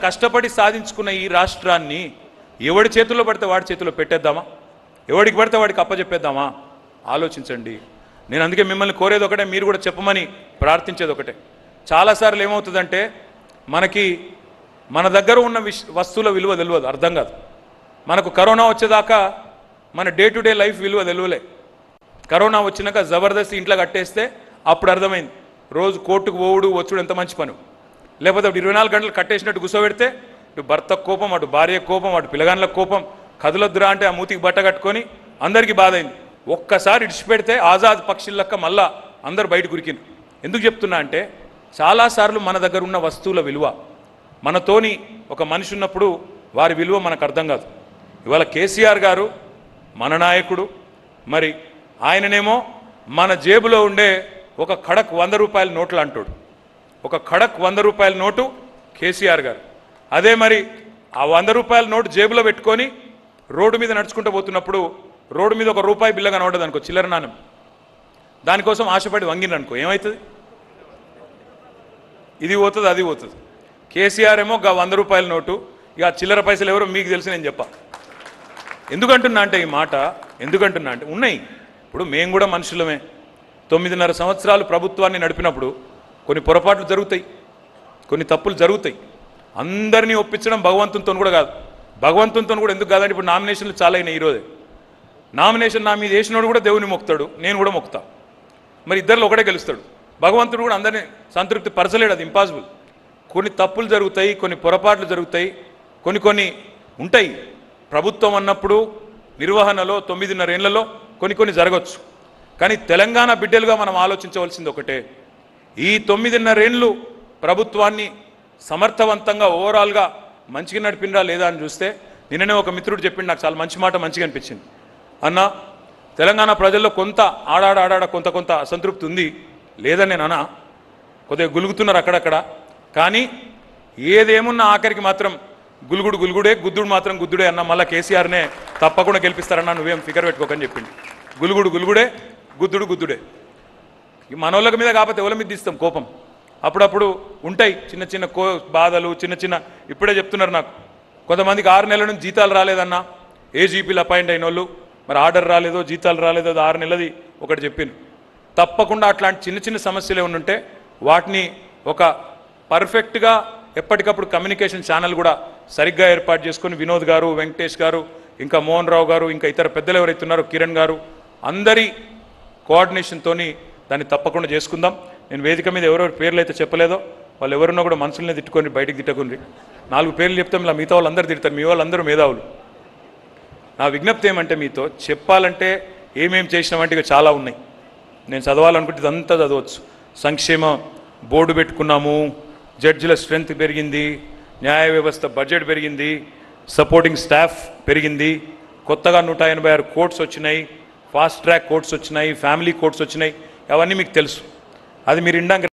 కష్టపడి సాధించుకున్న ఈ రాష్ట్రాన్ని ఎవడి చేతుల్లో పడితే వాడి చేతిలో పెట్టేద్దామా ఎవడికి పడితే వాడికి అప్పచెప్పేద్దామా ఆలోచించండి నేను అందుకే మిమ్మల్ని కోరేది ఒకటే మీరు కూడా చెప్పమని ప్రార్థించేది ఒకటే చాలాసార్లు ఏమవుతుందంటే మనకి మన దగ్గర ఉన్న విష్ వస్తువుల విలువ తెలియదు అర్థం కాదు మనకు కరోనా వచ్చేదాకా మన డే టు డే లైఫ్ విలువ తెలియలే కరోనా వచ్చినాక జబర్దస్త్ ఇంట్లో కట్టేస్తే అప్పుడు అర్థమైంది రోజు కోర్టుకు పోవుడు వచ్చుడు ఎంత మంచి పని లేకపోతే అప్పుడు ఇరవై నాలుగు గంటలు కట్టేసినట్టు కూర్చోబెడితే ఇటు భర్త కోపం అటు భార్య కోపం అటు పిల్లగాన్ల కోపం కదులొద్దురా అంటే ఆ మూతికి బట్ట కట్టుకొని అందరికీ బాధ అయింది ఒక్కసారి ఇడిచిపెడితే ఆజాద్ పక్షుల లెక్క మళ్ళా అందరు బయట కురికింది ఎందుకు చెప్తున్నా అంటే చాలాసార్లు మన దగ్గర ఉన్న వస్తువుల విలువ మనతోని ఒక మనిషి ఉన్నప్పుడు వారి విలువ మనకు అర్థం కాదు ఇవాళ కేసీఆర్ గారు మన నాయకుడు మరి ఆయననేమో మన జేబులో ఉండే ఒక ఖడక్ వంద రూపాయల నోట్లు అంటాడు ఒక ఖడక్ వంద రూపాయల నోటు కేసీఆర్ గారు అదే మరి ఆ వంద రూపాయల నోటు జేబులో పెట్టుకొని రోడ్డు మీద నడుచుకుంటూ పోతున్నప్పుడు రోడ్డు మీద ఒక రూపాయి బిల్ల కనబడదు అనుకో చిల్లర నాణం దానికోసం ఆశపడి వంగిన అనుకో ఏమవుతుంది ఇది పోతుంది అది పోతుంది కేసీఆర్ ఏమో గా వంద రూపాయల నోటు ఇక ఆ చిల్లర పైసలు ఎవరో మీకు తెలిసి నేను చెప్పా ఎందుకంటున్నా అంటే ఈ మాట ఎందుకంటున్నా అంటే ఉన్నాయి ఇప్పుడు మేము కూడా మనుషులమే తొమ్మిదిన్నర సంవత్సరాలు ప్రభుత్వాన్ని నడిపినప్పుడు కొన్ని పొరపాట్లు జరుగుతాయి కొన్ని తప్పులు జరుగుతాయి అందరినీ ఒప్పించడం భగవంతునితో కూడా కాదు భగవంతునితో కూడా ఎందుకు కాదంటే ఇప్పుడు నామినేషన్లు చాలా అయినాయి ఈరోజే నామినేషన్ నా మీద వేసినోడు కూడా దేవుని మొక్కుతాడు నేను కూడా మొక్కుతా మరి ఇద్దరిలో ఒకటే గెలుస్తాడు భగవంతుడు కూడా అందరినీ సంతృప్తి పరచలేడు అది ఇంపాసిబుల్ కొన్ని తప్పులు జరుగుతాయి కొన్ని పొరపాట్లు జరుగుతాయి కొన్ని కొన్ని ఉంటాయి ప్రభుత్వం అన్నప్పుడు నిర్వహణలో తొమ్మిదిన్నర ఏళ్లలో కొన్ని కొన్ని జరగవచ్చు కానీ తెలంగాణ బిడ్డలుగా మనం ఆలోచించవలసింది ఒకటే ఈ తొమ్మిదిన్నరేళ్ళు ప్రభుత్వాన్ని సమర్థవంతంగా ఓవరాల్గా మంచిగా నడిపినరా లేదా అని చూస్తే నిన్ననే ఒక మిత్రుడు చెప్పిండు నాకు చాలా మంచి మాట మంచిగా అనిపించింది అన్న తెలంగాణ ప్రజల్లో కొంత ఆడాడ ఆడాడ కొంత కొంత అసంతృప్తి ఉంది లేదని నేను అనా కొద్దిగా గులుగుతున్నారు అక్కడక్కడ కానీ ఏదేమున్నా ఆఖరికి మాత్రం గులుగుడు గులుగుడే గుద్దుడు మాత్రం గుద్దుడే అన్న మళ్ళీ కేసీఆర్నే తప్పకుండా గెలిపిస్తారన్న నువ్వేం ఫిగర్ పెట్టుకోకని చెప్పింది గులుగుడు గులుగుడే గుద్దుడు గుద్దుడే ఈ మనోళ్ళకి మీద కాకపోతే ఎవరి మీద తీస్తాం కోపం అప్పుడప్పుడు ఉంటాయి చిన్న చిన్న కో బాధలు చిన్న చిన్న ఇప్పుడే చెప్తున్నారు నాకు కొంతమందికి ఆరు నెలల నుంచి జీతాలు రాలేదన్నా ఏ జీపీలు అపాయింట్ అయిన వాళ్ళు మరి ఆర్డర్ రాలేదో జీతాలు రాలేదో అది ఆరు నెలది ఒకటి చెప్పింది తప్పకుండా అట్లాంటి చిన్న చిన్న సమస్యలు ఏమైనా ఉంటే వాటిని ఒక పర్ఫెక్ట్గా ఎప్పటికప్పుడు కమ్యూనికేషన్ ఛానల్ కూడా సరిగ్గా ఏర్పాటు చేసుకొని వినోద్ గారు వెంకటేష్ గారు ఇంకా మోహన్ రావు గారు ఇంకా ఇతర పెద్దలు ఎవరైతే ఉన్నారో కిరణ్ గారు అందరి కోఆర్డినేషన్తోని దాన్ని తప్పకుండా చేసుకుందాం నేను వేదిక మీద ఎవరెవరి పేర్లు అయితే చెప్పలేదో వాళ్ళు ఎవరున్నా కూడా మనసులనే తిట్టుకొని బయటికి తిట్టకుండ్రి నాలుగు పేర్లు చెప్తే ఇలా మిగతా వాళ్ళందరూ తిడతారు మీ వాళ్ళందరూ మేధావులు నా విజ్ఞప్తి ఏమంటే మీతో చెప్పాలంటే ఏమేం చేసినామంటే ఇక చాలా ఉన్నాయి నేను చదవాలనుకుంటే ఇదంతా చదవచ్చు సంక్షేమ బోర్డు పెట్టుకున్నాము జడ్జిల స్ట్రెంగ్త్ పెరిగింది న్యాయ వ్యవస్థ బడ్జెట్ పెరిగింది సపోర్టింగ్ స్టాఫ్ పెరిగింది కొత్తగా నూట ఎనభై ఆరు కోర్ట్స్ వచ్చినాయి ఫాస్ట్ ట్రాక్ కోర్ట్స్ వచ్చినాయి ఫ్యామిలీ కోర్ట్స్ వచ్చినాయి అవన్నీ మీకు తెలుసు అది మీరు ఇండానికి